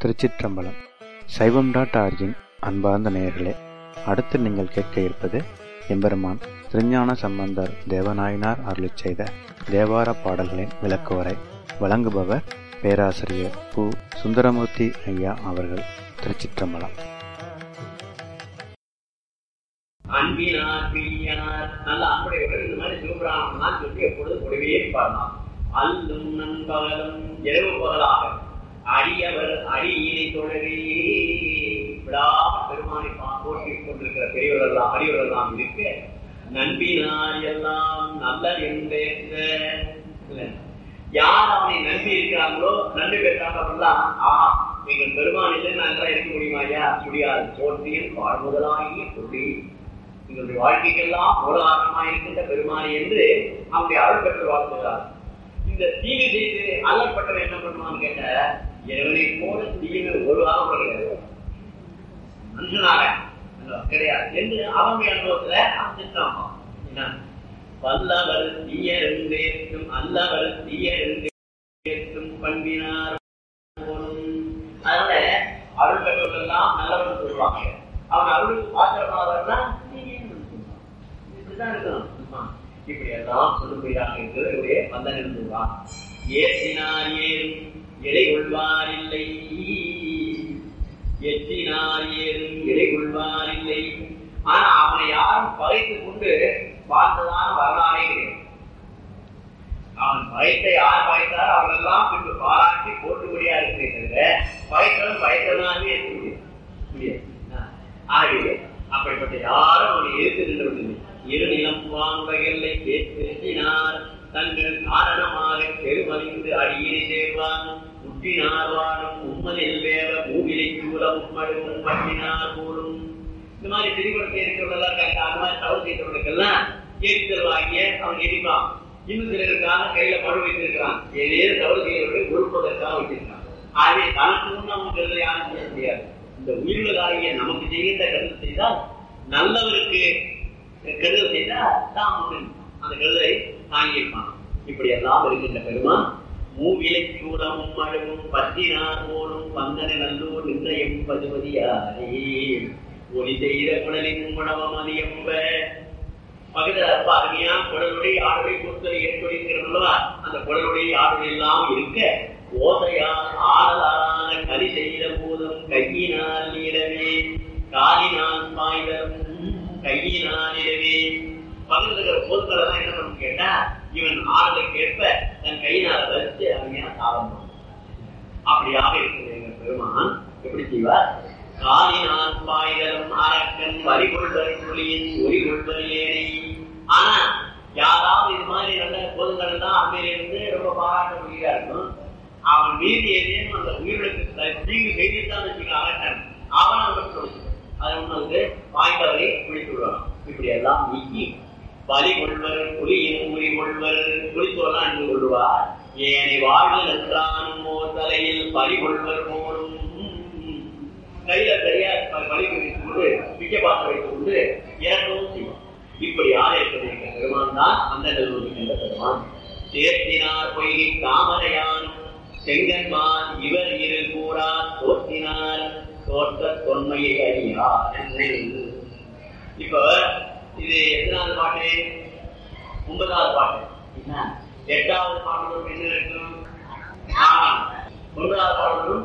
திருச்சிற்றம்பலம் சைவம் dot origin அன்பார்ந்த நேயர்களே அடுத்து நீங்கள் கேட்க இருப்பது எம்பெருமான் திருஞான சம்பந்தர் தேவநாயனார் அருளிச் செய்த தேவார பாடல்களின் விளக்குவரை வழங்குபவர் பேராசிரியர் பு சுந்தரமூர்த்தி ஐயா அவர்கள் திருச்சிற்றம்பலம் அன்பினார் பிரியார் நல்ல அன்புடையவர்கள் இந்த மாதிரி சிவபிராமணன் சொல்லி எப்பொழுது கூடவே பாடலாம் அல்லும் நண்பகலும் இரவு பகலாக அடியவர் அடியினை தொழவே விடாம பெருமானை பா- போற்றிக் கொண்டிருக்கிற பெரியவர்கள் எல்லாம் அடியவர்கள் எல்லாம் இருக்க நண்பினார் எல்லாம் நல்ல என்பேற்ற இல்ல. யார் அவனை நம்பி இருக்கிறாங்களோ நன்றி பெற்றாங்களெல்லாம் ஆஹா நீங்கள் பெருமானிலே நாங்கள் இருக்க முடியுமா ஐயா முடியாது போற்றியின் வாழ்முதலாகிய கொள்ளி எங்களுடைய வாழ்க்கைக்கெல்லாம் மூலகாரணமாக இருக்கின்ற பெருமானி என்று அவனுடைய அருள் பெற்று வாழ்த்துகிறார் இந்த தீமை செய்து அல்லப்பட்டவன் என்ன பண்ணுவான்னு கேட்ட இறைவனை போல தீமை ஒரு காலம் கிடையாது மனுஷனாக கிடையாது என்று அவனுடைய அனுபவத்துல அவன் திட்டம் என்ன வல்லவர் தீயருந்தேற்றும் அல்லவர் தீயருந்தேற்றும் பண்பினார் போலும். அதனால அருள் பெற்றவர்கள் எல்லாம் நல்லவர்கள் சொல்லுவாங்க அவன் அருளுக்கு பாத்திரமானவர்னா இப்படிதான் இருக்கணும் ஆமா. இப்படி எல்லாம் சொல்லுபடியாக இருக்கிற வந்தன் இருந்துவான் ஏற்றினார் ஏறும் எடை கொள்வார் இல்லை எற்றினார் ஏறும் எடை கொள்வார் இல்லை ஆனா அவனை யாரும் பகைத்துக் கொண்டு பார்த்ததான வரலாறே கிடையாது அவன் பயத்தை யார் பயத்தார் அவர்களெல்லாம் பின்பு பாராட்டி போட்டுபடியா இருக்கிறது பயத்தவன் பயத்தனாகவே இருக்க முடியும் முடியாது ஆகவே அப்படிப்பட்ட யாரும் அவனை எதிர்த்து நின்றவில்லை இரு நிலம் வாங்குகைகளை பேசினார் தங்கள் காரணமாக பெருமறிந்து அடியினை சேர்வான் முட்டினார் வாழும் உம்மனில் வேற மூவிலை சூழ உம்மழுவும் பட்டினார் போலும் இந்த மாதிரி திரிபுரத்தை இருக்கிறவர்களெல்லாம் கரெக்டா அந்த மாதிரி தவறு செய்தவர்களுக்கெல்லாம் எரித்தல் வாங்கிய அவன் எரிப்பான் இன்னும் சிலருக்காக கையில பழு வைத்திருக்கிறான் ஏதேனும் தவறு செய்யவர்களை ஒழுப்பதற்காக வைத்திருக்கான் ஆகவே தனக்கு முன் அவன் கருதை யாரும் செய்ய முடியாது இந்த உயிர்களுக்காகிய நமக்கு செய்கின்ற கருத்து செய்தால் நல்லவருக்கு கருதல் செய்தால் தான் முன் அந்த கருதை தாங்கியிருப்பான் இப்படி எல்லாம் இருக்கின்ற பெருமான் மூவிலை சூடமும் மழுவும் பத்தினார் போலும் பந்தன நல்லூர் நின்ற எம்பதுமதியாரே ஒளி செய்த குடலின் உணவம் அதியம்ப பக்கத்துல ரொம்ப அருமையா குடலுடைய ஆடுவை பொறுத்தலை ஏற்படுகிறவர்களா அந்த குடலுடைய ஆடுவை எல்லாம் இருக்க ஓசையால் ஆடலான கலி செய்த போதும் கையினால் இடவே காலினால் பாய்தலும் கையினால் இடவே பக்கத்துல இருக்கிற பொருட்களை தான் என்ன பண்ணணும் கேட்டா இவன் ஆடலுக்கு ஏற்ப தன் கையினால் வச்சு அருமையா சாதம் அப்படியாக இருக்கிற எங்க பெருமான் எப்படி செய்வார் காலினால் பாய்தலும் அரக்கன் வரிகொள்வர் புலியின் ஒலிகொள்வர் ஏனை ஆனா யாராவது இது மாதிரி நல்ல பொதுங்கள் தான் அம்மையில இருந்து ரொம்ப பாராட்ட முடியா இருக்கும் அவன் மீறி ஏதேனும் அந்த உயிர்களுக்கு த- தீங்கு செய்துதான் வச்சுக்க அரக்கன் அவன் அவன் சொல்லு அது ஒண்ணு வந்து வாய்ந்தவரை பிடித்து விடுவான் இப்படி எல்லாம் நீக்கி பலி கொள்வர் புலியின் உரி கொள்வர் புலித்தோலாம் அன்பு கொள்வார் ஏனை வாழ்வு என்றானும் ஓர் தலையில் பலி கொள்வர் போலும் கையில சரியா பலி வைத்துக் கொண்டு பிச்சை பாத்திரம் வைத்துக் கொண்டு இறக்கவும் செய்யும் இப்படி யார் இருக்கிற பெருமான் தான் அந்த நிறுவனம் பெருமான் சேர்த்தினார் பொய்கை தாமரையான் செங்கன்மான் இவர் இரு கூறா தோற்றினார் தோற்ற தொன்மையை அறியார் இப்ப இது எத்தனாவது பாட்டு ஒன்பதாவது பாட்டு என்ன? எட்டாவது பாடலும் என்ன இருக்கும் ஆமா. ஒன்பதாவது பாடலும்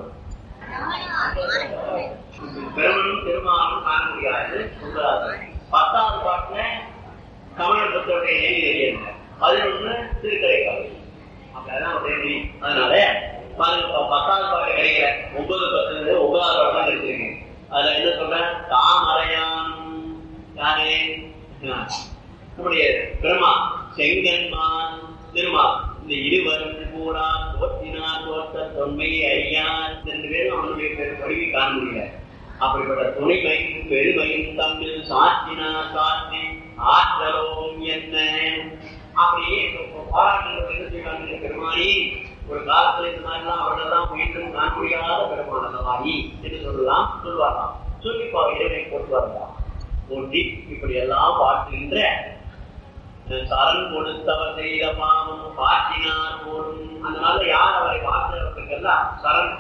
பெருமனும் பெருமானும் காண முடியாது ஒன்பதாவது பத்தாவது பாட்டுல கமலபுத்தருடைய நெறி தெரியாது பதினொன்னு திருக்கரை கதை அப்படிதான் ஒரு நெறி அதனால பாருங்க ப- பத்தாவது பாட்டு கிடைக்கல ஒன்பது பத்து ஒன்பதாவது பாட்டு தான் கிடைச்சிருக்கு அதுல என்ன சொல்றேன் தாமரையான் யாரு நம்முடைய பெருமா செங்கன்மான் திருமா இந்த இருவரும் கூடா தோற்றினார் தோற்ற தொன்மையை அறியார் இந்த ரெண்டு பேரும் அவனுடைய பேர் படிவை காண முடியல அப்படிப்பட்ட துணைமையும் பெருமையும் தம்மில் சாற்றினார் சாற்றி ஆற்றலோம் என்ன அப்படியே பாராட்டுகள் என்ன செய்வாங்க பெருமானி ஒரு காலத்துல இந்த மாதிரிலாம் அவர்களெல்லாம் மீண்டும் காண முடியாத பெருமான் அல்லவாயி என்று சொல்லலாம் சொல்வாராம் சொல்லி பா இறைவனை போட்டு வரலாம் போட்டி இப்படி எல்லாம் பார்க்கின்ற சரண் கொடுத்தவர் செய்த பாவம் பாட்டினார் போடும் அதனால யார் அவரை பார்த்தவர்களுக்கெல்லாம் சரண்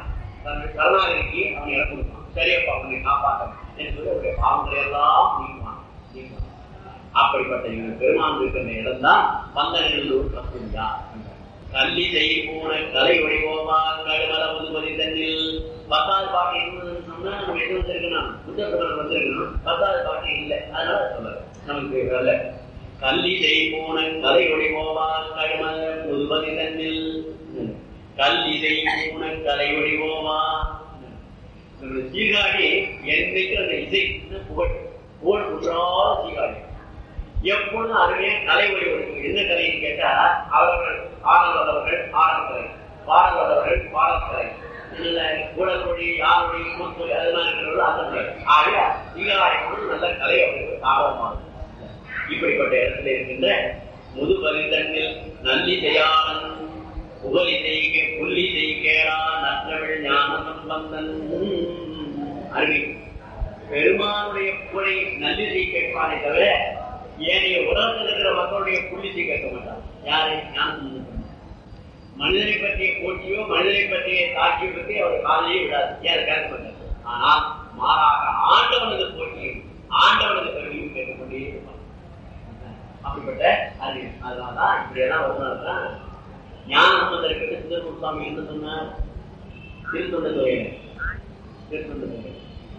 தன்னுடைய கருணாநிதிக்கு அவன் இடம் கொடுப்பான் சரியப்பா அவனை காப்பாற்ற என்று சொல்லி அவருடைய பாவங்களை எல்லாம் நீக்குவான் நீக்குவான் அப்படிப்பட்ட இவங்க பெருமான் இருக்கிற இடம் தான் பந்தநல்லூர் கப்புரியா கல்வி செய்ய போன கலை வடிவோமா கடுமல முதுமதி தண்ணில் பத்தாவது பாட்டு இருந்ததுன்னு சொன்னா நம்ம எது வந்திருக்கணும் புத்தகத்தில் வந்திருக்கணும் பத்தாவது பாட்டு இல்லை அதனால சொல்ல நமக்கு வரல கல்வி செய்ய போன கலை வடிவோமா கடுமல முதுமதி தண்ணில் கல்வி செய்ய போன கலை வடிவோமா சீர்காழி என்னைக்கு அந்த இசை புகழ் புகழ் குற்றாத சீர்காழி எப்பொழுதும் அருமையா கலை வழிபடுத்து என்ன கலைன்னு கேட்டா அவர்கள் ஆடல் வல்லவர்கள் ஆடல் கலை பாடல் வல்லவர்கள் பாடல் கலை இல்ல குடல் மொழி யாழொழி கூத்தொழி அதெல்லாம் இருக்கிறவர்கள் அந்த கலை ஆகிய சீகாரை கொண்டு நல்ல கலை அவர்களுக்கு ஆர்வமாகும் இப்படிப்பட்ட இடத்துல இருக்கின்ற முதுபலி தன்னில் நல்லி செய்யாளன் புகழி செய்க புள்ளி செய்கேடா நற்றமிழ் ஞான சம்பந்தன் அருமை பெருமானுடைய புகழை நல்லிசை கேட்பானே தவிர ஏனைய உலகத்தில் இருக்கிற மக்களுடைய புள்ளிசை கேட்க மாட்டான் யாரை ஞானம் மனிதனை பற்றிய போட்டியோ மனிதனை பற்றிய சாட்சியை பற்றி அவர் காலையே விடாது யாரும் கேட்க மாட்டார் ஆனால் மாறாக ஆண்டவனது போட்டியும் ஆண்டவனது கருவியும் கேட்டுக்கொண்டே இருப்பான் அப்படிப்பட்ட அறிவு அதனாலதான் இப்படி எல்லாம் வருவதுதான் ஞான சம்பந்தருக்கு சிதம்பரம் சுவாமி என்ன சொன்னார் திருத்தொண்ட தொகையில திருத்தொண்ட தொகை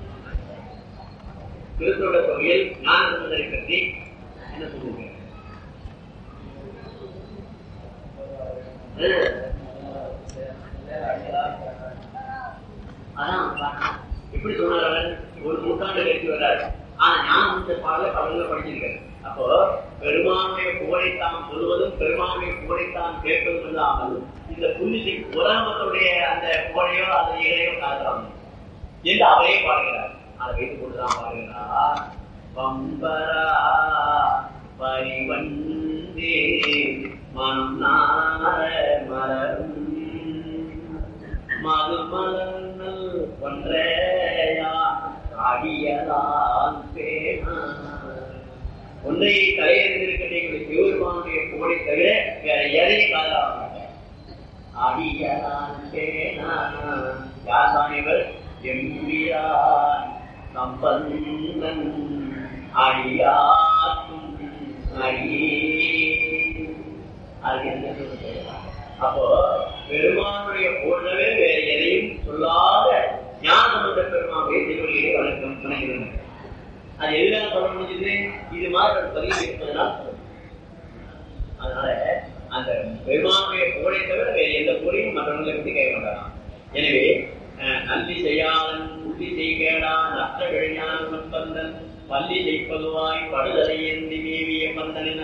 திருத்தொண்ட தொகையில் ஞான சம்பந்தரை பற்றி என்ன சொல்லுங்க அதான் எப்படி சொன்னார் ஒரு நூற்றாண்டு கழித்து வர்றாரு ஆனா ஞானம் இந்த பாடல பலன்ல படிச்சிருக்காரு அப்போ பெருமானுடைய புகழைத்தான் சொல்வதும் பெருமானுடைய புகழைத்தான் கேட்பதும் இல்லாமல் இந்த புள்ளிசை உலகமத்துடைய அந்த புகழையோ அந்த இகழையோ காதலாம் என்று அவரே பாடுகிறார் அதை வைத்துக் கொண்டுதான் பாடுகிறார் பம்பரா பரிவந்தே மன்னார மலரும் மது மலர்நல் ஒன்றையா அடியலால் பேனா ஒன்றை தலையறிந்திருக்கின்ற சிவபெருமானுடைய புகழை தவிர வேற எதையும் காதலாக அடியலால் பேனா யார் தான் இவர் எம்பிரான் சம்பந்தன் அடியாக்கும் அடியே அது என்ன சொல்றது அப்போ பெருமானுடைய போன்றவே வேற எதையும் சொல்லாத ஞானசம்பந்த பெருமானுடைய திருவள்ளியை வணக்கம் வணங்குகிறாங்க அது எதுக்காக சொல்ல முடிஞ்சது இது மாதிரி ஒரு பதிவு இருப்பதனால் சொல்ல முடியும். அதனால அந்த பெருமானுடைய புகழை தவிர வேற எந்த புகழையும் மற்றவங்களை பற்றி கேட்க மாட்டாராம் எனவே அஹ், நன்றி செய்யாதன் புள்ளி செய்கேடா நஷ்ட விழிஞான சம்பந்தன் பள்ளி செய்ப்பதுவாய் படுதலை ஏந்தி மேவிய பந்தனின்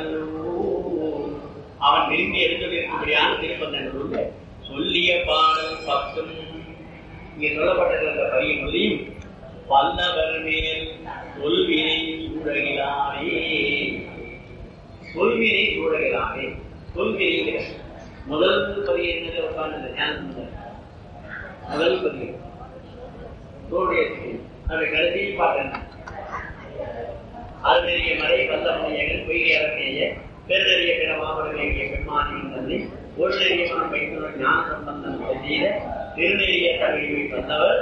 அவன் விரும்பி எடுத்துக்கொண்டிருக்கும்படியான திருப்பந்தன் சொல்லிய பாடல் பத்தும் இங்கே சொல்லப்பட்டிருக்கிற பரிய மொழியும் பல்லவர் மேல் சொல்வினை சூழகிறானே சொல்வினை சூழகிறானே சொல்வினை முதல் பதிய என்னது உட்கார்ந்து ஞானம் முதல் பதிய தோடைய அதை கடைசி பாட்டு என்ன அருநெறிய மலை வல்லமணியர்கள் பொய்கை அரசேய பெருநெறிய பிற மாமரமேகிய பெண்மானியின் தந்தை ஒரு நெறியமான பைத்தனுடன் ஞான சம்பந்தம் செய்த திருநெறிய தமிழை வந்தவர்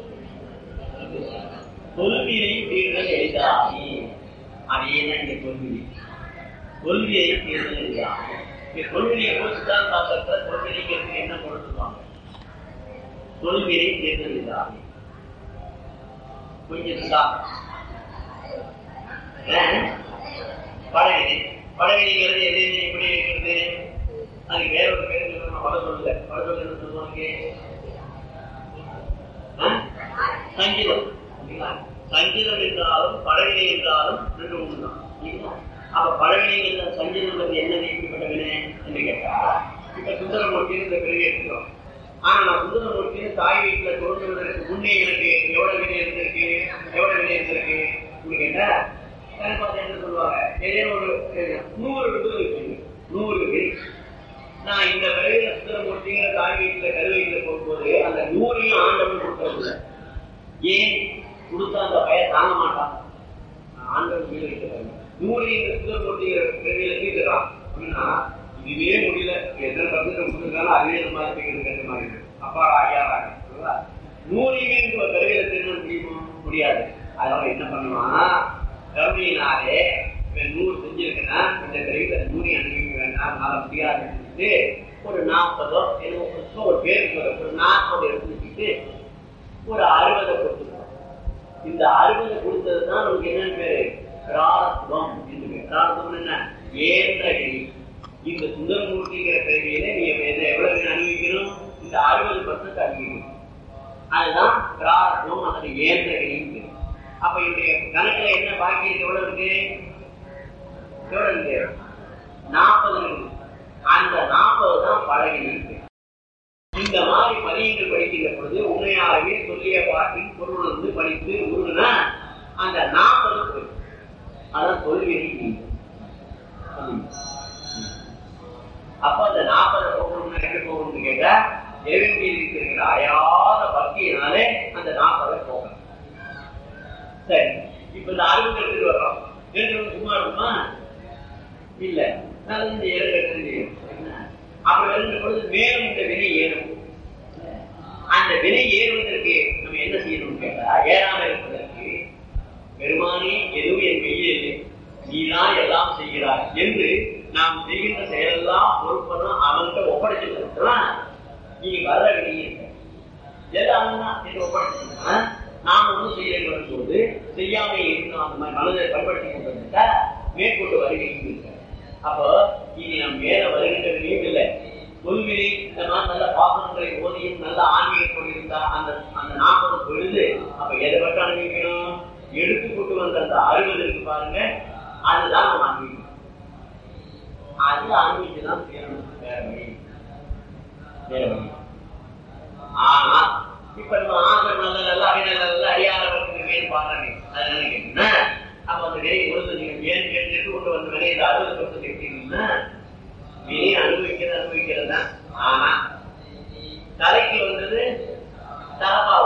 தொல்வினை தீர்தல் எளிதாகி அதே தான் இந்த தொல்வினை தொல்வியை தீர்தல் எளிதாகி இந்த தொல்வினையை குறிச்சுதான் பார்க்கற தொல்வினைங்கிறது என்ன கொடுத்துருவாங்க தொல்வினை தீர்தல் எளிதாகி கொஞ்சம் தான் படகினை படகினைங்கிறது எது எப்படி இருக்கிறது அதுக்கு வேற ஒரு பேர் சொல்லணும் பட சொல்லல பட சொல்ல என்ன சொல்லுவாங்க ஆ? சங்கீதம் இல்லைங்களா? சங்கீதம் என்றாலும் படவினை என்றாலும் ரெண்டு ஒன்று தான் இல்லைங்களா? அப்ப படவினைங்கிறது சங்கீதம் என்னது எப்படிப்பட்ட வினை என்று கேட்டா இப்ப சுந்தரமூர்த்தின்னு இந்த பிறகு எடுக்கிறோம் ஆனா நான் சுந்தரமூர்த்தின்னு தாய் வீட்டுல தோன்றுவதற்கு முன்னே எனக்கு எவ்வளவு வினை இருந்திருக்கு எவ்வளவு வினை இருந்திருக்கு அப்படின்னு கேட்டா எனக்கு பார்த்து என்ன சொல்லுவாங்க ஏதேனும் ஒரு நூறு விருது இருக்கு நூறு விருது நான் இந்த பிறகு சுந்தரமூர்த்திங்கிற தாய் வீட்டுல கருவீட்டுல போகும்போது அந்த நூறையும் ஆண்டவன் கொடுக்கறது ஏன் கொடுத்தா அந்த பய தாங்க மாட்டான் ஆண்டவன் வீடு வைக்கிறாங்க நூறையும் சுந்தரமூர்த்திங்கிற பிறவியில தீர்க்கிறான் அப்படின்னா இதுவே முடியல எத்தனை பர்சன்ட் கொடுத்துருக்காலும் அதுவே நம்ம இருக்கிறது மாதிரி இருக்கு அப்பா ஐயா நூறிலே ஒரு கருவியில திருட முடியுமா முடியாது அதனால என்ன பண்ணுவான் கருவியினாலே இவன் நூறு செஞ்சிருக்கேன்னா இந்த கருவியில நூறி அனுப்பிக்க வேண்டாம் அதனால முடியாது ஒரு நாற்பதோ என்ன ஒரு பேருக்கு ஒரு நாற்பது எடுத்து வச்சுட்டு ஒரு அறுபதை கொடுத்துருக்கோம் இந்த அறுபது கொடுத்தது தான் நமக்கு என்ன பேரு பிராரத்துவம் என்று பேர். பிராரத்துவம் என்ன ஏன்ற கருவி இந்த சுந்தரமூர்த்திங்கிற கருவியில நீ என்ன எவ்வளவு அனுபவிக்கணும் இந்த அறுபது பர்சன்ட் அனுபவிக்கணும் அதுதான் பிராரத்துவம் அல்லது ஏன்ற கருவி அப்ப என்னுடைய கணக்குல என்ன பாக்கி இருக்கு எவ்வளவு இருக்கு எவ்வளவு இருக்கு நாற்பது இருக்கு அந்த நாற்பது தான் பழகி இருக்கு இந்த மாதிரி பதியங்கள் படிக்கின்ற பொழுது உண்மையாகவே சொல்லிய பாட்டின் பொருள் வந்து படித்து உருகுனா அந்த நாற்பது போய் அதான் தொல்வியல் அப்ப அந்த நாற்பது போகணும்னு எப்படி போகணும்னு கேட்டா இறைவன் மீது இருக்கிற அயாத பக்தியினாலே அந்த நாற்பதை போகணும் சரி இப்ப இந்த அறுபது எடுத்துட்டு வர்றோம் எடுத்து சும்மா இருக்குமா இல்ல நான் இந்த ஏழு எடுத்து அப்படி வருகின்ற பொழுது மேலும் இந்த வினை ஏறும் அந்த வினை ஏறுவதற்கு நம்ம என்ன செய்யணும்னு கேட்டா ஏறாம இருப்பதற்கு பெருமானே எதுவும் என் கையில் இல்லை நீதான் எல்லாம் செய்கிறாய் என்று நாம் செய்கின்ற செயலெல்லாம் பொறுப்பெல்லாம் அவன்கிட்ட ஒப்படைச்சிருக்கிறோம் நீ வர வெளியே எல்லாம் தான் என்று ஒப்படைச்சிருக்கா நாம் ஒன்றும் செய்ய போது செய்யாம இருக்கணும் அந்த மாதிரி மனதை பண்படுத்தி கொண்டு வந்துட்டா மேற்கொண்டு வருகை அப்போ இனி நம் மேல வருகின்ற நினைவு இல்லை தொல்வினை இந்த மாதிரி நல்ல பாசனங்களை ஓதியும் நல்ல ஆன்மீகம் கொண்டிருந்தா அந்த அந்த நாற்பது பொழுது அப்ப எதை பற்றி அனுபவிக்கணும் எடுத்து கொண்டு வந்த அந்த அறுபது இருக்கு பாருங்க அதுதான் நம்ம அனுபவிக்கணும் அது அனுபவிச்சுதான் செய்யணும் வேற வழி வேற வழி ஆனா இப்ப நம்ம ஆசை நல்ல நல்ல அடி நல்ல நல்ல அடியாரவர்களுக்கு மேல் பாருங்க அது நினைக்கிறீங்கன்னா அப்ப அந்த விலை கொடுத்து நீங்க ஏன் கேட்டு கொண்டு வந்த விலை இந்த அறுபது பர்சன்ட் எடுத்தீங்கன்னா வினை அனுபவிக்கிறது அனுபவிக்கிறது தான் ஆனா தலைக்கு வந்தது தலப்பா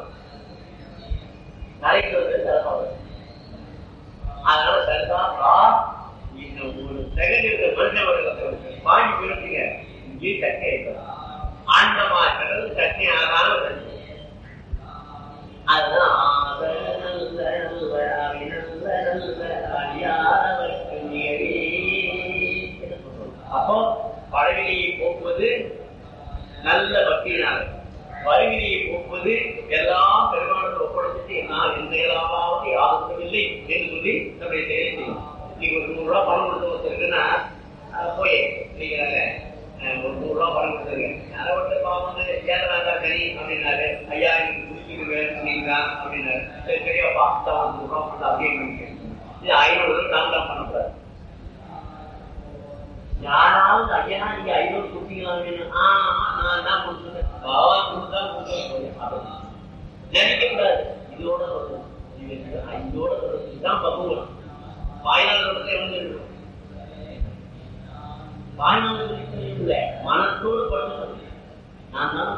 தலைக்கு வந்தது தலப்பா அதனால சரிதாப்பா இந்த ஒரு செகண்ட் இருக்கிற மனுஷன் வாங்கி போயிருக்கீங்க இங்கே சட்டை இருக்கிறது ஆண்டமா இருக்கிறது சட்டை ஆகாம அதுதான் ஆத நல்ல நல்ல நல்ல நல்ல அடியாரவர்க்கு நியரே அப்போ பழவினையை போக்குவது நல்ல பக்தியினால வறுமையை போக்குவது எல்லாம் பெருமானத்தை ஒப்படைச்சிட்டு என்னால் எந்த இயலாமாவது யாருக்கும் இல்லை என்று சொல்லி நம்முடைய செயலை செய்யும் நீங்க ஒரு நூறு ரூபாய் பணம் கொடுத்து ஒருத்தருக்குன்னா போய் நீங்க ஒரு நூறு ரூபாய் பணம் கொடுத்துருங்க அதை விட்டு பாவம் வந்து ஏழாண்டா கனி அப்படின்னாரு ஐயா எனக்கு குடிச்சிட்டு அப்படின்னா அப்படின்னாரு சரி சரியா பார்த்தா ஒரு நூறு ரூபாய் கொடுத்து அப்படியே இது ஐநூறு ரூபாய் நான் தான் பண்ணக்கூடாது யாராவது ஐயா நீங்க ஐநூறு கொடுத்தீங்களா ஆமா நான் என்ன கொடுத்துருக்கேன் பாவா கொடுத்தா கொடுத்தேன் நினைக்க கூடாது இதோட வரும் இதோட வரும் இதுதான் பகுவம் வாய்நாள் தொடர்ந்து வந்து வாய்நாள் இல்லை மனத்தோடு படுத்து நான் தான்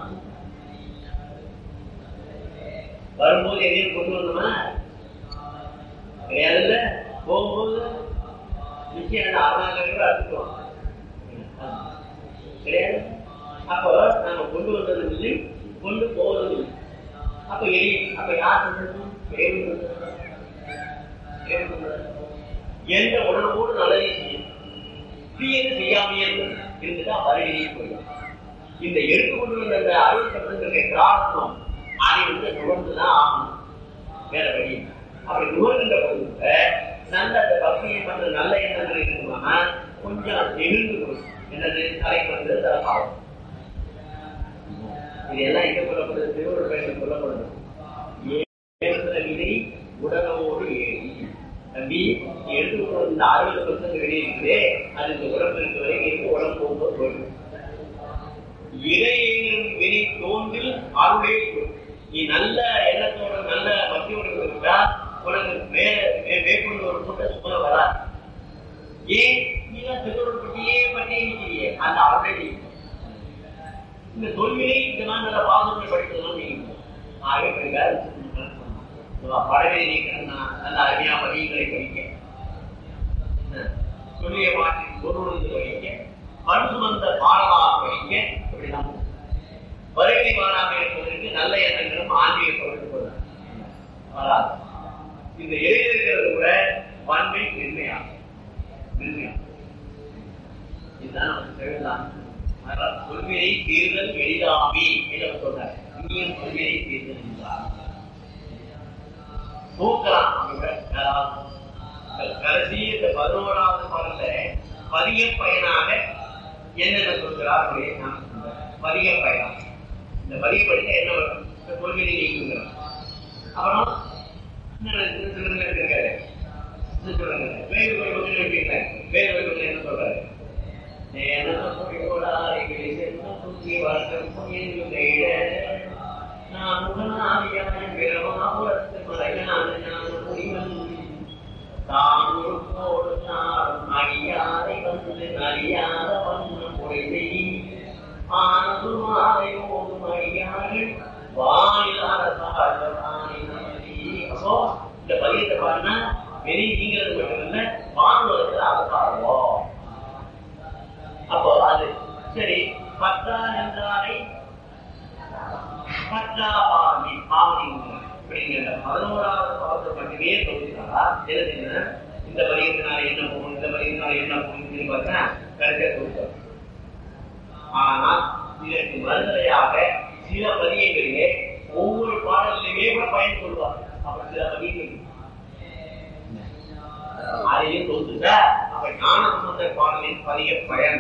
வரும்போது எதையும் கொண்டு வந்தோமா கிடையாதுல்ல போகும்போது நிச்சயம் அருணாச்சலம் அடிச்சுட்டோம் கிடையாது அப்போ நாம கொண்டு வந்தது இல்லை கொண்டு போவது இல்லை அப்ப எலி அப்ப யார் எந்த உணர்வோடு நல்லதை செய்யும் தீயது செய்யாமையே இருந்துட்டா வருகையே போயிடும் இந்த எடுத்து கொண்டு வந்த அந்த அறுபத்தி பிரார்த்தம் அதை வந்து நுகர்ந்துதான் ஆகணும் வேற வழி அப்படி நுகர்கின்ற பொழுது நல்ல அந்த பக்தியை பண்ற நல்ல எண்ணங்கள் இருக்குமானா கொஞ்சம் நெகிழ்ந்து கொடுக்கும் என்னது தலைக்கு வந்து தரப்பாகும் இதெல்லாம் எங்க சொல்லப்படுது திருவள்ளுவர் பயணம் சொல்லப்படுது ஏழுகிற விதை உடலோடு ஏறி தம்பி எடுத்துக்கொண்டு இந்த அறுபது பர்சன்ட் வெளியிருக்குதே அது இந்த உடம்பு இருக்க வரைக்கும் இருக்கு உடம்பு போகும்போது போயிடும் இடையிலும் வெளி தோன்றில் அருளே நீ நல்ல எண்ணத்தோட நல்ல பக்தியோட இருந்தா உனக்கு மேல மேற்கொண்டு ஒரு கூட்டம் சும்மா வராது ஏன் நீங்க திருவள்ளுவர் பற்றியே பற்றியே நிற்கிறீங்க அந்த ஆல்ரெடி இந்த தொல்வினை இந்த மாதிரி நல்ல பாதுகாப்பு படித்ததெல்லாம் நீங்க ஆகவே படவே நீக்கணும்னா நல்ல அருமையா பதியங்களை படிக்க சொல்லிய மாற்றின் பொருள் படிக்க மண் சுமந்த பாடமாக படிக்க இப்படிதான் வருகை மாறாமல் இருப்பதற்கு நல்ல எண்ணங்களும் ஆன்மீக பொருள் வராது இந்த எதிரில் இருக்கிறது கூட பன்மை மென்மையா மென்மையா இதுதான் நமக்கு தேவைதான் அதனால கொள்கையை தீர்தல் எளிதாமி என்று அவர் சொல்றார் இனியும் கொள்கையை தீர்தல் என்றார் தூக்கலாம் அவங்க யாராவது கடைசி இந்த பதினோராவது பாடல பதிய பயனாக என்னென்ன சொல்கிறார் அப்படின்னு நான் சொல்றேன். பதிய பயனாக இந்த பதிய படிக்க என்ன வரும் இந்த கொள்கையை நீக்குங்கிறார் அப்புறம் இன்னும் திருநங்கை இருக்காரு இன்னும் சொல்றாங்க வேறு ஒரு பக்கம் இருக்கீங்க வேறு ஒரு பக்கம் என்ன சொல்றாரு இந்த பதியத்தை பாருன்னா வெளியே நீங்கிறது மட்டுமில்ல வானுலகத்தில் அவதாரம் அப்போ அது சரி பற்றா என்றாரை பற்றா பாவனி பாவனி அப்படிங்கிற பதினோராவது பாவத்தை மட்டுமே சொல்லிட்டாரா எழுதுங்க இந்த வரியத்தினால என்ன போகும் இந்த வரியத்தினால என்ன போகும் பார்த்தா கடைசியா சொல்லிட்டார் ஆனால் இதற்கு மறுதலையாக சில பதியங்களிலே ஒவ்வொரு பாடலிலுமே கூட பயன் சொல்வார் அவர் சில பதியங்கள் அதையும் சொல்லுங்க அப்ப ஞான சம்பந்த பாடலின் பதிய பயன்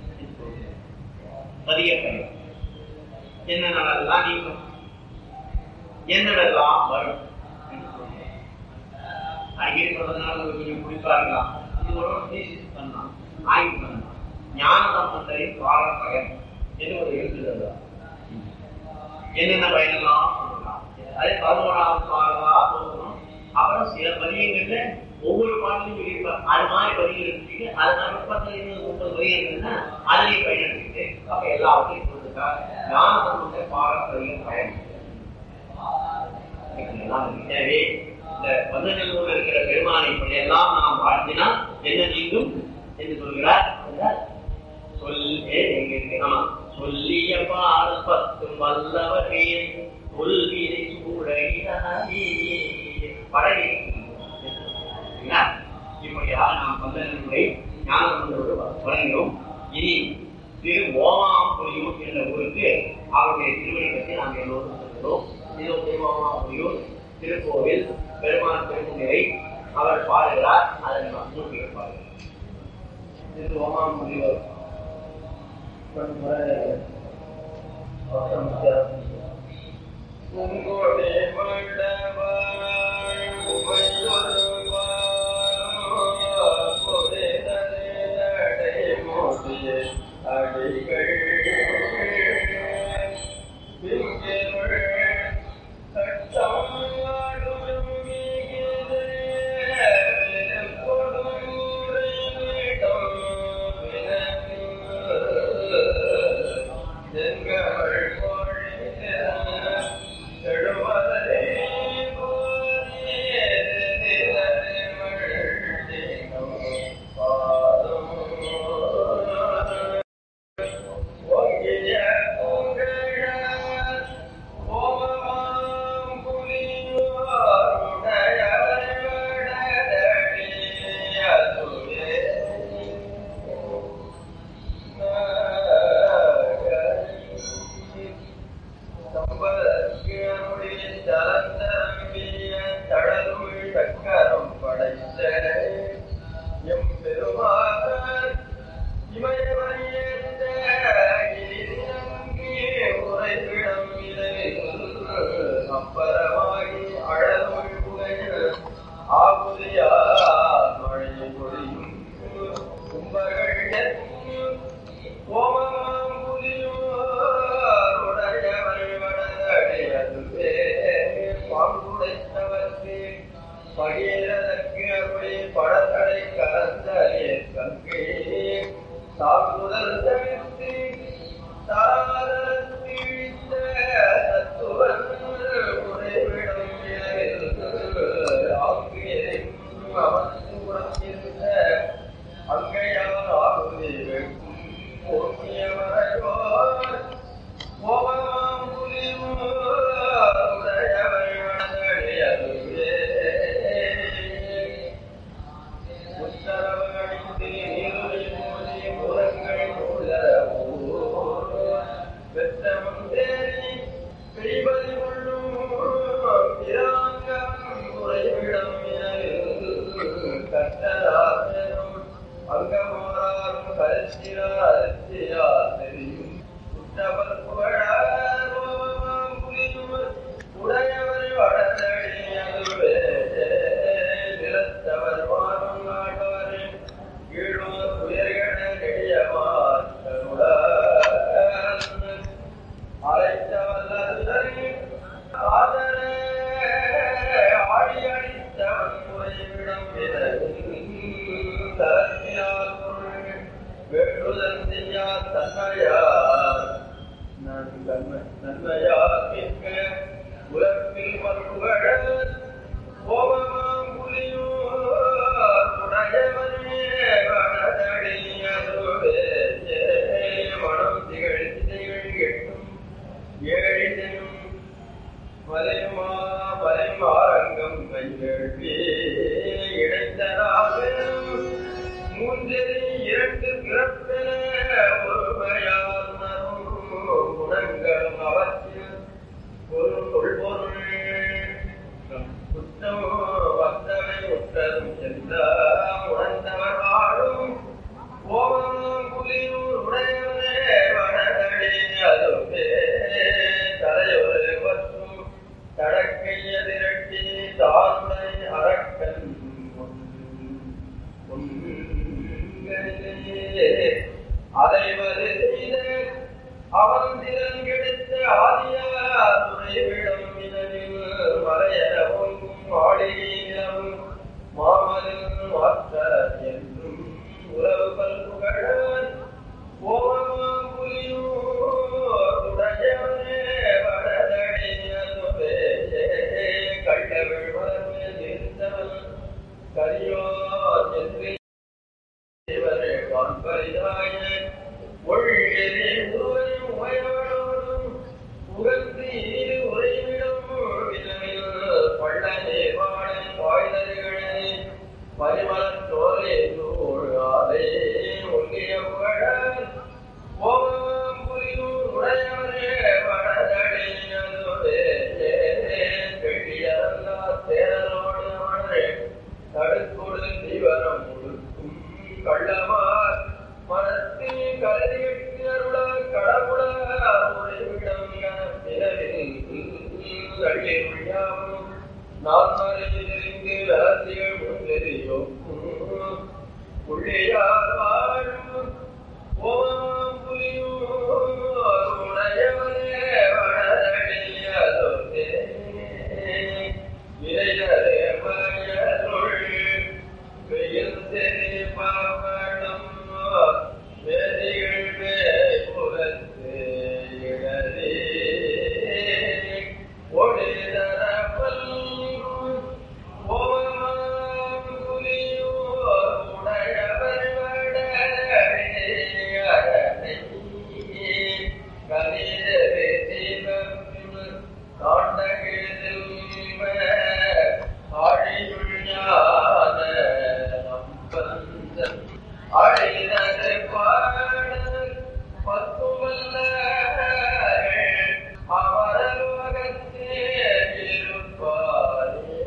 பதிய பயன் என்னென்னலாம் நீங்கும் என்னென்னலாம் வரும் அடிக்கடி சொல்றதுனால உங்களுக்கு கொஞ்சம் குறிப்பா இருக்கலாம் இது ஒரு thesis பண்ணலாம் ஆய்வு பண்ணலாம் ஞான சம்பந்தரின் பாட பயன் என்று ஒரு எழுத்துதல் என்னென்ன பயனெல்லாம் சொல்லலாம் அதே பதினோராவது பாடலா சொல்லணும் அப்புறம் சில பதியங்கள்ல ஒவ்வொரு பாடலையும் சொல்லியிருப்பார் அது மாதிரி பதிகள் எடுத்துட்டு அது மாதிரி முப்பத்தி இருபது முப்பது பதிகள் இருக்குன்னா அதுலயும் பயன் எடுத்துட்டு அப்ப எல்லாவற்றையும் கொடுத்துட்டா ஞான சம்பந்த பாட பதிய பயன் எனவே இந்த பந்தநல்லூர்ல இருக்கிற பெருமானை இப்படி எல்லாம் நாம் வாழ்ந்தினா என்ன நீங்கும் என்று சொல்கிறார் சொல் ஏ, எங்க இருக்கு? ஆமா. சொல்லிய பால் பத்தும் வல்லவரே சொல்வினை சூழலினாயே படகை சரிங்களா? இப்படியாக நாம் பந்தநல்லூரை ஞானசம்பந்தரோடு தொடங்கினோம் இனி திரு ஓமாம்புரியூர் என்ற ஊருக்கு அவருடைய திருமணி பற்றி நாம் எல்லோரும் சொல்கிறோம் இதோ திரு ஓமாம்புரியூர் திருக்கோவில் பெருமாள் திருமுறை அவர் பாடுகிறார் அதை நாம் மூர்த்திகள் பாடுகிறார் திரு ஓமாம்புரியூர் உங்கோடே மண்டபாய் உமையொருவாய் பொதிதனே நடை மோதிய அடிகள் பிங்கிருள் சட்டம் ஆடும் மீகிதே கொடுமுறை நீட்டம் தென்கமள் மொழிய செடுமலரே போதியே நிலமழ்தினம் பாதம் ஒங்கிய உங்கள் ஓமமாம் புலியோருடைய வடதடி அதுவே சக்கரம் படைத்த எம் பெருமாள் இமயமறியேற்ற கிரிதியங்கி உரைவிடம் இலையில் அப்பறமாகி அழல்மொழி புகையில் ஆகுதியார் மழை பொழியும் கும்பகள் எத்தும் ஓமமாம் புலியோர் உடையவர் வடதடி அதுவே பாம்புடைத்தவர்க்கு பகீரதற்கு அப்படி படத்தடை கலந்தறிய கங்கை சாகுதல் தவிர்த்து தாரத்திழித்த தத்துவன் உறைவிடம் இரவில் ஆங்கிலேயும் அமர்ந்து உறங்கிருந்த அங்கையார் ஆகுதி வெட்கும் போக்கியவரையோர் ஓமமாம் புலியோர் வலையுமா வலைமாரங்கம் கையெழுப்பி இடைத்தராக மூன்றில் இரண்டு பிறப்பின ஒருமையால் குணங்களும் அவற்றில் பொருள் கொள்பொருள் குற்றம் வந்தவை உற்றதும் சென்றார் உணர்ந்தவர் வாழும் ஓமம் புலியூர் உடையவனே வடதடி அதுவே தலையொரு வற்றும் தடக்கைய திரட்டி தாருடை அரக்கன் அதைவது செய்த அவன் திறன் கெடுத்த ஆதியார் துறைவிடம் இதனில் மறையவும் மாளிகையிலும் மாமலின் மாற்ற என்றும் உறவு பல்புகழ் ஓமம் புலியூர் உடையவனே வடதடி அதுவே கள்ளவிழ் மலர்மேல் இருந்தவன் கரியோ என்று இவரே காண்பரிதாய ஒழியதே உருவையும் உயவனோடும் உகந்து இரு உறைவிடும் விலமில் பள்ளனே வாழை வாய்தல்களே பரிமளத் தோலே நூழாதே ஒல்லிய புகழ் ஓமம் புரியும் உடையவரே வடதடியதுவே வெள்ளியரல்லா தேரலோடு அவனே தடுக்கொடு தீவரம் முழுக்கும் கள்ளமார் மனத்தில் கருதிவிட்டு அருள கடவுள உறைவிடம் நிலவில் அள்ளி முடியாமல் நான் மறைந்திருந்து ரகசியம் முன்னெறியும் உள்ளியார் வாழும் ஓம் புலியும் உடையவனே வடதடியதொத்தே விரைதரே மயருள் வெயில் தெரி பாவடம் வேதிகள் வேபுரத்து இடரே ஒளிதர பல்கும் ஓமம் புலியோர் உடையவர் வடரே கலிதரே தீபம் காண்டகில் ஆழியுள் ஞான நம்பந்தன் அழிதரு பாடல் பத்துவல்ல அவரலோகத்தே இருப்பாரே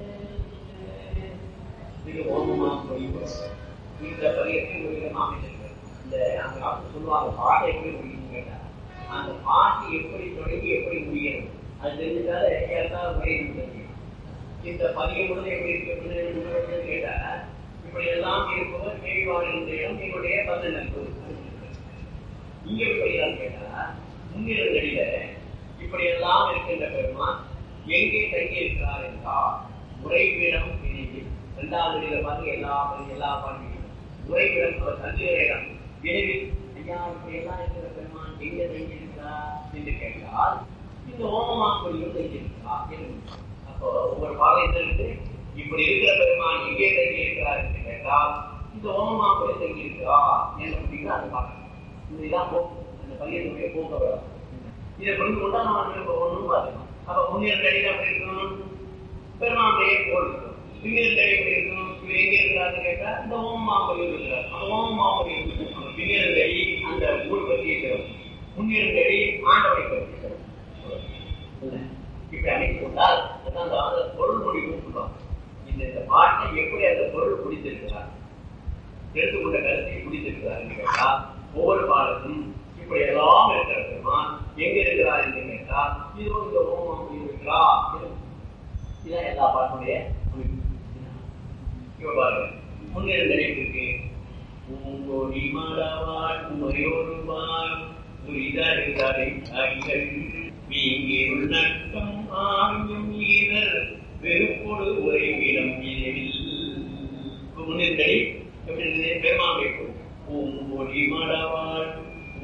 இது ஓமமா பொழிவு இந்த பதியத்தில் ஒரு விதமா அமைந்திருக்கு இந்த அந்த காலத்துல சொல்லுவாங்க பாட்டை எப்படி முடியும் கேட்டா அந்த பாட்டு எப்படி தொடங்கி எப்படி முடியும் அது தெரிஞ்சுட்டால ஏற்கால முறையில் தெரியும் இந்த பதியம் முழுது எப்படி இருக்கு அப்படின்னு கேட்டா இப்படி எல்லாம் இருப்பவர் கேள்வாளின் என்னுடைய பதினெட்டு இங்க எப்படிதான் கேட்டா முன்னிருந்தடியில இப்படி எல்லாம் இருக்கின்ற பெருமான் எங்கே தங்கி இருக்கிறார் என்றால் உறைவிடம் இணைந்து இரண்டாவது அடியில பார்த்து எல்லா எல்லா பாடல்களும் உறைவிடம் அவர் தங்குகிற இடம் விரைவில் ஐயா இப்படி எல்லாம் இருக்கிற பெருமான் எங்கே தங்கி இருக்கிறார் என்று கேட்டால் இந்த ஓமமாக்குடியும் தங்கி இருக்கிறார் என்று அப்போ ஒவ்வொரு பாளையத்திலிருந்து இப்படி இருக்கிற பெருமான் எங்கே தங்கி இருக்கிறார் என்று கேட்டால் இந்த ஓமமாக்குடி தங்கி இருக்கிறார் என்று அப்படிங்கிற அதை பார்க்கணும் இதுதான் போக்கு அந்த பையனுடைய போக்க வரும் இதை புரிந்து கொண்டா நம்ம இப்போ ஒன்றும் பார்க்கணும் அப்ப முன்னேற அடியில் அப்படி இருக்கணும் பெருமானுடைய போல் இருக்கணும் பின்னிருந்த அடி எப்படி இருக்கணும் இவர் எங்க இருக்கிறாருன்னு கேட்டா இந்த ஓம் மாம்பரியம் இருக்கிறார் அந்த ஓம் மாம்பரியம் அந்த பின்னிருந்த அடி அந்த ஊர் பற்றி இருக்கிறோம் முன்னிருந்த அடி ஆண்டவரை பற்றி இருக்கிறோம் இப்படி அமைத்து கொண்டால் அதான் அந்த அந்த பொருள் முடிவு சொல்லுவாங்க இந்த இந்த பாட்டை எப்படி அந்த பொருள் பிடித்திருக்கிறார் எடுத்துக்கொண்ட கருத்தை பிடித்திருக்கிறார் கேட்டா ஒவ்வொரு பாடலும் இப்படி எல்லாம் இருக்கிற பெருமான் எங்க இருக்கிறார் என்று கேட்டால் இது இந்த ஓமம் இருக்கிறா இதான் எல்லா பாட்டுடைய அமைப்பு இப்ப பாருங்க முன்னிருந்த இருக்கு பூங்கோடி மாடவாள் உமையோருவாள் புரிதருதரை அடிகள் வீங்கிருள் நட்டம் ஆயும் ஈரர் வெறுப்பொடு உரைவிடம் இரவில் முன்னிருந்தடி எப்படி இருந்தது பெருமாள் பூங்கோடி மாடவாள்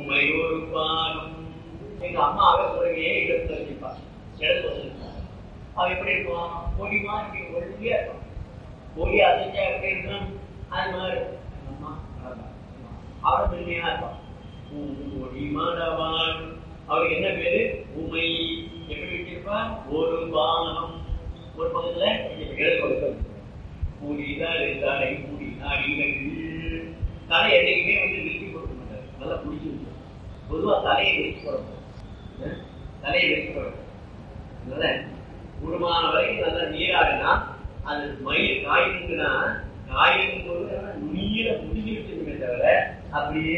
உமையோருவாள் எங்க அம்மாவை உறவையே இடத்துல வச்சிருப்பார் இடத்துல வச்சிருப்பார் அவன் எப்படி இருக்குவான் பொடி மாதிரி ஒல்லியா இருக்கும் பொடி அசைஞ்சா எப்படி இருக்கும் அது மாதிரி அம்மா அவன் மென்மையா இருப்பான் பூங்கொடி மாடவான் அவருக்கு என்ன பேரு உமை எப்படி வச்சிருப்பான் ஒரு பானம் ஒரு பக்கத்துல எழுத கொடுக்க மூடினாரு தலை மூடினார் இல்லைகள் தலை என்னைக்குமே வந்து விரிச்சு கொடுக்க மாட்டார் நல்லா பிடிச்சி வச்சு பொதுவா தலையை விரிச்சு போடணும் தலையை விரிச்சு போடணும் அதனால குடும்பமான வரைக்கும் நல்லா நீராடினா அது மயில் காயிருக்குன்னா காயிருக்கும் போது நீர முடிஞ்சு வச்சிருக்கே தவிர அப்படியே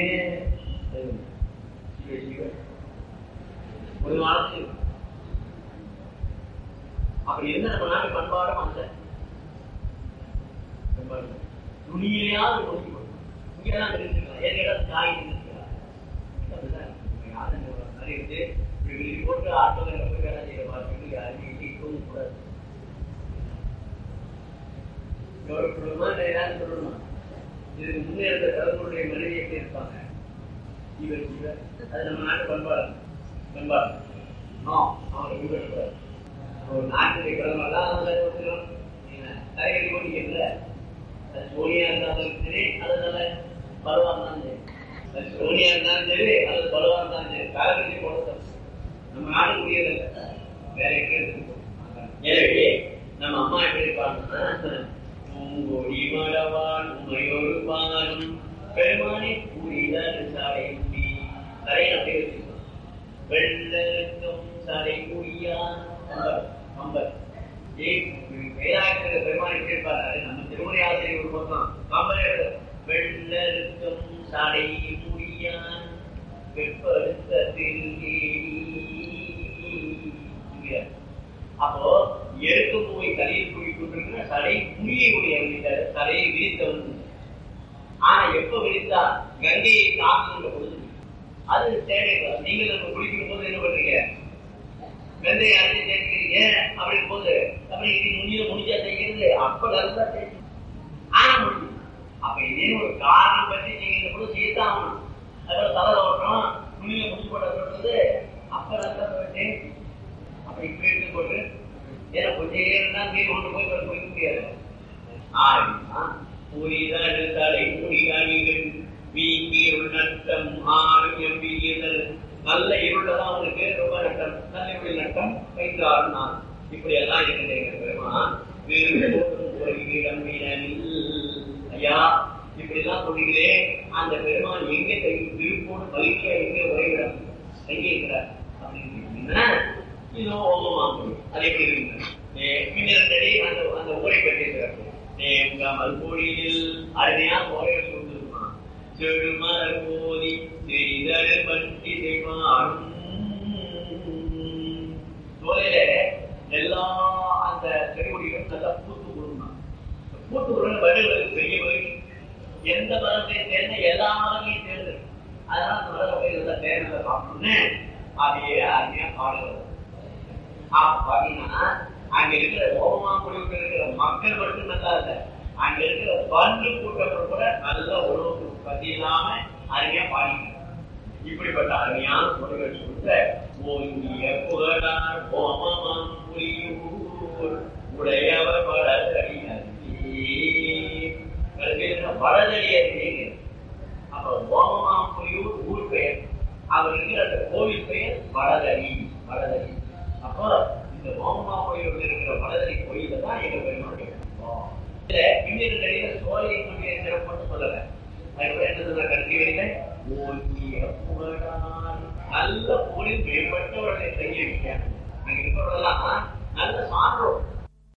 சிவ சிவ ஒரு வாரத்தில் அப்படி என்ன நம்ம நாட்டு பண்பாடும் அந்த பண்பாடு துணியிலையாவது நோக்கி இங்கெல்லாம் தெரிஞ்சுக்கலாம் ஏன் இடம் காய் தெரிஞ்சுக்கலாம் அப்படிதான் யாரும் நிறைய இருக்கு இப்படி போட்டு ஆட்டோவில் போய் வேலை செய்ய பார்த்துட்டு யாருமே இப்பவும் கூடாது எவ்வளவு சொல்லணுமா இல்லை ஏதாவது சொல்லணுமா இதுக்கு முன்னே இருந்த தலைமுறையுடைய மனைவி எப்படி இருப்பாங்க இவர் இவர் அது நம்ம நாட்டு பண்பாடு பண்பாடு ஆ அவங்க இவர் ஒரு நாட்டுடைய கிழமெல்லாம் ஒத்துக்கிறோம் தலைவலி ஓடிக்கல அது சோனியா இருந்தாலும் சரி அது நல்ல பருவா இருந்தாலும் சரி அது சோனியா இருந்தாலும் சரி அது பருவா இருந்தாலும் சரி காலகட்சி போட நம்ம நாடு முடியதில்லை வேற எங்கே இருக்கு எனவே நம்ம அம்மா எப்படி இருப்பாங்கன்னா பூங்கொடி மடவான் உமையொரு பானம் பெருமானி கூறிதான் சாலை முடி தரையை அப்படியே வச்சுக்கணும் வெள்ளருக்கும் சாலை முடியான் கம்பர் வேதாயத்தில் பெருமாள் எப்படி இருப்பாரு நம்ம திருமுறை ஆசிரியர் ஒரு பக்கம் கம்பர் வெள்ளருக்கும் சாலை முடியான் வெப்பழுத்த அப்போ எருக்கு போய் தலையில் குடி கொண்டிருக்கிற தலை புளியை உடைய தலையை விரித்தவன் ஆனா எப்ப விரித்தா கங்கையை காக்கின்ற பொழுது அது தேவை நீங்கள் நம்ம குளிக்கும் போது என்ன பண்றீங்க வெந்தைய அரைச்சி தேய்க்கிறீங்க அப்படி போது அப்படி இது முடிய முடிஞ்சா தேய்க்கிறது அப்ப நல்லா தேய்க்கும் ஆனா முடியும் அப்ப இதே ஒரு காரணம் பற்றி நீங்க இந்த பொழுது செய்யத்தான் ஆகணும் அதோட தலை ஓட்டுறோம் துணியை முடிச்சு போட சொல்றது அப்ப நல்லா தேய்க்கும் அப்படி போயிட்டு போட்டு ஏன்னா கொஞ்சம் இருந்தா நீர் கொண்டு போய் போய் முடியாது ஆனா புரிதல் தலை முடிகள் வீங்கி நட்டம் ஆறு எம்பியதல் நல்ல இருளதான் அவனுக்கு ரொம்ப நட்டம் நல்ல இருள் நட்டம் ஐந்து ஆறு நாள் இப்படி எல்லாம் இருக்கிறீங்க பெருமான் ஐயா இப்படி எல்லாம் சொல்லுகிறே அந்த பெருமான் எங்க விருப்போடு பலிக்க எங்க உரைகிறார் எங்கே இருக்கிறார் அப்படின்னு இதோ ஓமமாகும் அது எப்படி இருக்கு பின்னரடி அந்த அந்த ஊரை பற்றி நேங்காமல் கோழியில் அருமையா கோரையை சொல்லிருக்கான் செழுமலர் போதி செய்தல் பற்றி செய்வான் சோலையில எல்லா அந்த செடிகொடிகளும் நல்லா பூத்து கொடுந்தான் பூத்து கொடுங்க வடுகளுக்கு பெரிய வகை எந்த மரத்தை சேர்ந்த எல்லா மரங்களையும் சேர்ந்து அதனால அந்த மரத்தை நல்லா தேர்தலை சாப்பிடணும்னு அதையே அருமையா பாடுகிறது பாத்தீங்கன்னா அங்க இருக்கிற ஓமமா குடிவிட்டு இருக்கிற மக்கள் மட்டும் நல்லா இல்ல அங்க இருக்கிற பந்து கூட்டங்கள் கூட நல்ல உணவு பத்தி இல்லாம அருமையா பாடிக்கிறாங்க இப்படிப்பட்ட அருமையான முறைகள் கொடுத்த ஓங்கிய புகழார் ஓமமாம் புலியூர் உடையவர் வடதடி வடதடி அறிஞர் அப்ப ஓமமாம் புலியூர் ஊர் பெயர் அவர் இருக்கிற அந்த கோவில் பெயர் வடதடி வடதடி அப்போ இந்த ஓமமா கோயில் இருக்கிற வடதடி கோயில தான் எங்க பெருமாள் இன்னொரு நடிகை சோழையை கொண்டு சிறப்புன்னு சொல்லல அதுக்கப்புறம் என்ன சொல்ற கல்வி வரையில ஓங்கிய புகழான் நல்ல போலில் மேம்பட்டவர்களை கையை வைக்க அங்க இருக்கிறவர்களெல்லாம் நல்ல சான்றோர்